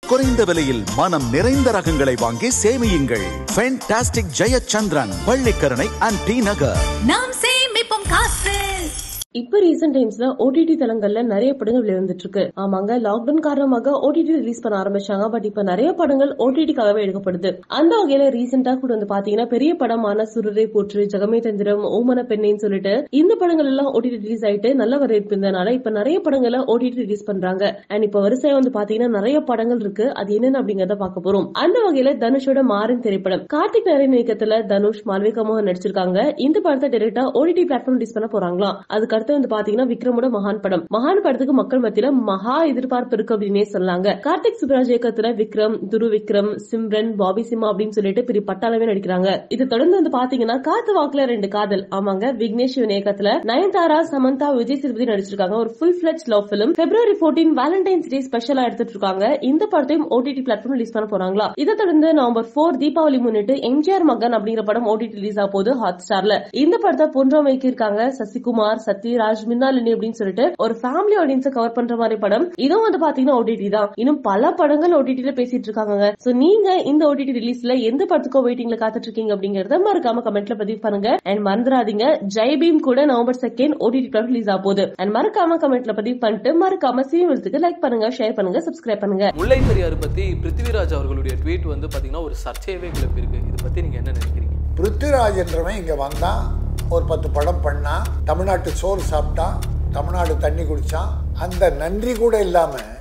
குறைந்த விலையில் மனம் நிறைந்த ரகங்களை வாங்கி சேமியுங்கள் fantastic Jayachandran Pallikaranai and T Nagar நாம் சேமிப்போம் காசு இப்ப ரீசெண்ட் டைம்ஸ்ல ஓடிடி தளங்கள்ல நிறைய படங்கள் வெளிவந்துட்டு இருக்கு ஆமாங்க லாக்டவுன் காரணமாக ஓடிடி ரிலீஸ் பண்ண ஆரம்பிச்சாங்க பட் இப்ப நிறைய படங்கள் ஓடிடிக்காகவே எடுக்கப்படுது அந்த வகையில ரீசெண்டா கூட வந்து பாத்தீங்கன்னா பெரிய படமான சுருரை போற்று ஜெகமே தந்திரம் ஓமன பெண்ணேன்னு சொல்லிட்டு இந்த படங்கள் எல்லாம் ஓடிடி ரிலீஸ் ஆயிட்டு நல்ல வரவேற்பு இருந்தனால இப்ப நிறைய படங்களை ஓடிடி ரிலீஸ் பண்றாங்க அண்ட் இப்ப வரிசையா வந்து பாத்தீங்கன்னா நிறைய படங்கள் இருக்கு அது என்னென்ன அப்படிங்கறத பார்க்க போறோம் அந்த வகையில தனுஷோட மாறன் திரைப்படம் கார்த்திக் நாராயண் இயக்கத்துல தனுஷ் மால்விகா மோகன் நடிச்சிருக்காங்க இந்த படத்தை டேரக்டா ஓடிடி பிளாட்ஃபார்ம் ரிலீஸ் பண்ண போறாங்களாம் அதுக்கு அடுத்து வந்து பாத்தீங்கன்னா விக்ரமோட மகான் படம் மகான் படத்துக்கு மக்கள் மத்தியில மகா எதிர்பார்ப்பு இருக்கு அப்படின்னே சொல்லாங்க கார்த்திக் சுப்ராஜ் இயக்கத்துல விக்ரம் துரு விக்ரம் சிம்ரன் பாபி சிம்மா அப்படின்னு சொல்லிட்டு பெரிய பட்டாளமே நடிக்கிறாங்க இது தொடர்ந்து வந்து பாத்தீங்கன்னா காத்து வாக்குல ரெண்டு காதல் ஆமாங்க விக்னேஷ் சிவன் இயக்கத்துல நயன்தாரா சமந்தா விஜய் சேதுபதி நடிச்சிருக்காங்க ஒரு full fledged love film February 14 Valentine's Day ஸ்பெஷலா எடுத்துட்டு இருக்காங்க இந்த படத்தையும் ஓடிடி பிளாட்ஃபார்ம் ரிலீஸ் பண்ண போறாங்களா இதை தொடர்ந்து நவம்பர் போர் தீபாவளி முன்னிட்டு எம்ஜிஆர் மகன் அப்படிங்கிற படம் ஓடிடி ரிலீஸ் ஆக போகுது ஹாட் ஸ்டார்ல இந்த படத்தை பொன்றமைக்கு இருக்காங்க சசிகுமார் சத்யராஜ் மின்னாலினி அப்படின்னு சொல்லிட்டு ஒரு ஃபேமிலி ஆடியன்ஸை கவர் பண்ற மாதிரி படம் இதுவும் வந்து பாத்தீங்கன்னா ஓடிடி தான் இன்னும் பல படங்கள் ஓடிடில பேசிட்டு இருக்காங்க சோ நீங்க இந்த ஓடிடி ரிலீஸ்ல எந்த படத்துக்கோ வெயிட்டிங்ல காத்துட்டு இருக்கீங்க அப்படிங்கறத மறக்காம கமெண்ட்ல பதிவு பண்ணுங்க அண்ட் மறந்துடாதீங்க ஜெய் பீம் கூட November second OTT plat release ஆக போகுது அண்ட் மறக்காம கமெண்ட்ல பதிவு பண்ணிட்டு மறக்காம சீவல்ஸுக்கு லைக் பண்ணுங்க ஷேர் பண்ணுங்க சப்ஸ்கிரைப் பண்ணுங்க முல்லை பெரியார் பத்தி பிருத்திவிராஜ் அவர்களுடைய ட்வீட் வந்து பாத்தீங்கன்னா ஒரு சர்ச்சையவே கிளப்பியிருக்கு இதை பத்தி நீங்க என்ன நினைக்கிறீங்க பிருத்திவிராஜ் என்றவன் இங்கே வந்தான் ஒரு பத்து படம் பண்ணான் தமிழ்நாட்டு சோறு சாப்பிட்டான் தமிழ்நாடு தண்ணி குடிச்சான் அந்த நன்றி கூட இல்லாமல்